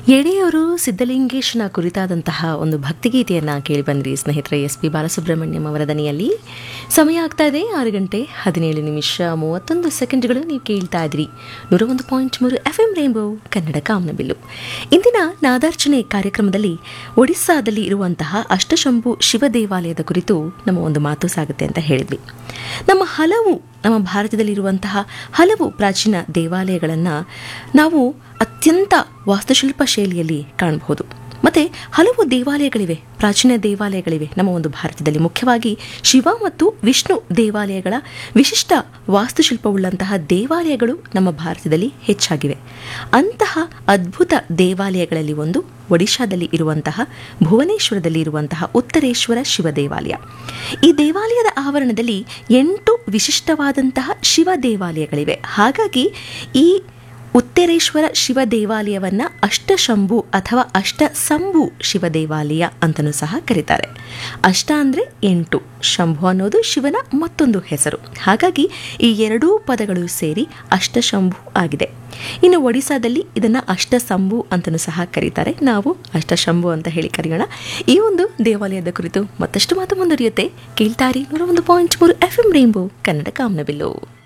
ಎಡೆಯವರು ಸಿದ್ಧಲಿಂಗೇಶನ ಕುರಿತಾದಂತಹ ಒಂದು ಭಕ್ತಿಗೀತೆಯನ್ನು ಕೇಳಿ ಬಂದ್ರಿ ಸ್ನೇಹಿತರೆ ಎಸ್ ಪಿ ಬಾಲಸುಬ್ರಹ್ಮಣ್ಯಂ ಅವರ ದನಿಯಲ್ಲಿ ಸಮಯ ಆಗ್ತಾ ಇದೆ ಆರು ಗಂಟೆ ಹದಿನೇಳು ನಿಮಿಷ ಮೂವತ್ತೊಂದು ಸೆಕೆಂಡ್ಗಳು ನೀವು ಕೇಳ್ತಾ ಇದ್ರಿ ನೂರ ಒಂದು ಪಾಯಿಂಟ್ ಮೂರು ಎಫ್ ಎಂ ರೇಂಬೋ ಕನ್ನಡ ಕಾಮನಬಿಲ್ಲು ಇಂದಿನ ನಾದಾರ್ಚನೆ ಕಾರ್ಯಕ್ರಮದಲ್ಲಿ ಒಡಿಸ್ಸಾದಲ್ಲಿ ಇರುವಂತಹ ಅಷ್ಟಶಂಭು ಶಿವ ದೇವಾಲಯದ ಕುರಿತು ನಮ್ಮ ಒಂದು ಮಾತು ಸಾಗುತ್ತೆ ಅಂತ ಹೇಳಿದ್ವಿ ನಮ್ಮ ಹಲವು ನಮ್ಮ ಭಾರತದಲ್ಲಿರುವಂತಹ ಹಲವು ಪ್ರಾಚೀನ ದೇವಾಲಯಗಳನ್ನು ನಾವು ಅತ್ಯಂತ ವಾಸ್ತುಶಿಲ್ಪ ಶೈಲಿಯಲ್ಲಿ ಕಾಣಬಹುದು ಮತ್ತು ಹಲವು ದೇವಾಲಯಗಳಿವೆ ಪ್ರಾಚೀನ ದೇವಾಲಯಗಳಿವೆ ನಮ್ಮ ಒಂದು ಭಾರತದಲ್ಲಿ ಮುಖ್ಯವಾಗಿ ಶಿವ ಮತ್ತು ವಿಷ್ಣು ದೇವಾಲಯಗಳ ವಿಶಿಷ್ಟ ವಾಸ್ತುಶಿಲ್ಪವುಳ್ಳಂತಹ ದೇವಾಲಯಗಳು ನಮ್ಮ ಭಾರತದಲ್ಲಿ ಹೆಚ್ಚಾಗಿವೆ ಅಂತಹ ಅದ್ಭುತ ದೇವಾಲಯಗಳಲ್ಲಿ ಒಂದು ಒಡಿಶಾದಲ್ಲಿ ಇರುವಂತಹ ಭುವನೇಶ್ವರದಲ್ಲಿ ಇರುವಂತಹ ಉತ್ತರೇಶ್ವರ ಶಿವ ದೇವಾಲಯ ಈ ದೇವಾಲಯದ ಆವರಣದಲ್ಲಿ ಎಂಟು ವಿಶಿಷ್ಟವಾದಂತಹ ಶಿವ ದೇವಾಲಯಗಳಿವೆ ಹಾಗಾಗಿ ಈ ಉತ್ತರೇಶ್ವರ ಶಿವ ದೇವಾಲಯವನ್ನ ಅಷ್ಟಶಂಭು ಅಥವಾ ಅಷ್ಟಸಂಭು ಶಿವ ದೇವಾಲಯ ಅಂತಲೂ ಸಹ ಕರೀತಾರೆ ಅಷ್ಟ ಅಂದರೆ ಎಂಟು ಶಂಭು ಅನ್ನೋದು ಶಿವನ ಮತ್ತೊಂದು ಹೆಸರು ಹಾಗಾಗಿ ಈ ಎರಡೂ ಪದಗಳು ಸೇರಿ ಅಷ್ಟಶಂಭು ಆಗಿದೆ ಇನ್ನು ಒಡಿಸಾದಲ್ಲಿ ಇದನ್ನು ಅಷ್ಟಸಂಭು ಅಂತಲೂ ಸಹ ಕರೀತಾರೆ ನಾವು ಅಷ್ಟಶಂಭು ಅಂತ ಹೇಳಿ ಕರೆಯೋಣ ಈ ಒಂದು ದೇವಾಲಯದ ಕುರಿತು ಮತ್ತಷ್ಟು ಮಾತು ಮುಂದುವರಿಯುತ್ತೆ ಕೇಳ್ತಾರಿ ನೂರ ಒಂದು ಪಾಯಿಂಟ್ ಮೂರು ಎಫ್ ಎಂ ರೇಂಬೋ ಕನ್ನಡ ಕಾಮನಬಿಲ್ಲು